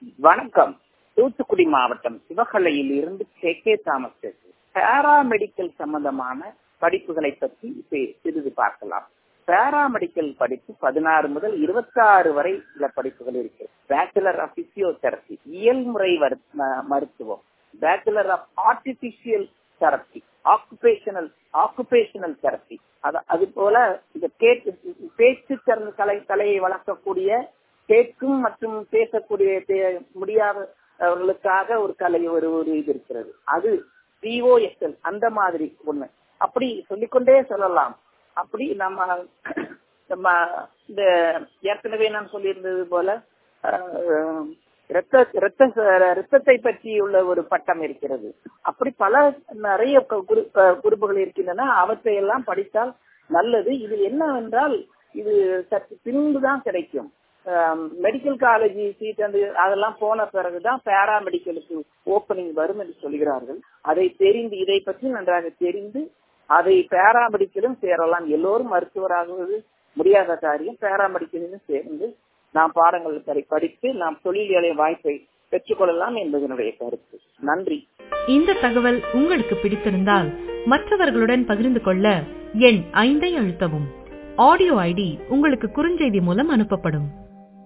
வணக்கம் தூத்துக்குடி மாவட்டம் சிவகலையில் இருந்து கே கே தாமஸ் பேசுகிறேன் பாராமெடிக்கல் சம்பந்தமான படிப்புகளை பற்றி பே- சிறிது பார்க்கலாம் பாராமெடிக்கல் படிப்பு பதினாறு முதல் இருபத்தி ஆறு வரை உள்ள படிப்புகள் இருக்கு பேச்சுலர் ஆஃப் பிசியோதெரபி இயல்முறை வரு- ம- மருத்துவம் bachelor of artificial therapy occupational occupational therapy அது அது போல இந்த கேட்டு பேச்சு திறன் கலை கலையை வளர்க்கக்கூடிய கேட்கும் மற்றும் பேசக்கூடிய தே- முடியாதவர்களுக்காக ஒரு கலை ஒரு ஒரு இது இருக்கிறது அது பிஓஎஸ்எல் அந்த மாதிரி ஒண்ணு அப்படி சொல்லிக்கொண்டே சொல்லலாம் அப்படி நம்ம நம்ம இந்த ஏற்கனவே நான் சொல்லியிருந்தது போல அஹ், இரத்த இரத்த இரத்தத்தை பற்றி உள்ள ஒரு பட்டம் இருக்கிறது அப்படி பல நிறைய கு- குரு- அஹ், குரூப்புகள் இருக்கின்றன அவற்றை எல்லாம் படித்தால் நல்லது இது என்னவென்றால் இது சற்று பின்புதான் கிடைக்கும் மெடிக்கல் காலேஜ் சீட் அந்த அதெல்லாம் போன பிறகுதான் பேராமெடிக்கலுக்கு ஓப்பனிங் வரும் என்று சொல்கிறார்கள் அதை தெரிந்து இதை பற்றி நன்றாக தெரிந்து அதை பேராமெடிக்கலும் சேரலாம் எல்லோரும் மருத்துவராகுவது முடியாத காரியம் பேராமெடிக்கலும் சேர்ந்து நாம் பாடங்கள் படி- படித்து நாம் தொழில் வேலை வாய்ப்பை பெற்றுக்கொள்ளலாம் என்பது என்னுடைய கருத்து நன்றி இந்த தகவல் உங்களுக்கு பிடித்திருந்தால் மற்றவர்களுடன் பகிர்ந்து கொள்ள எண் ஐந்தை அழுத்தவும் ஆடியோ ஐடி உங்களுக்கு குறுஞ்செய்தி மூலம் அனுப்பப்படும்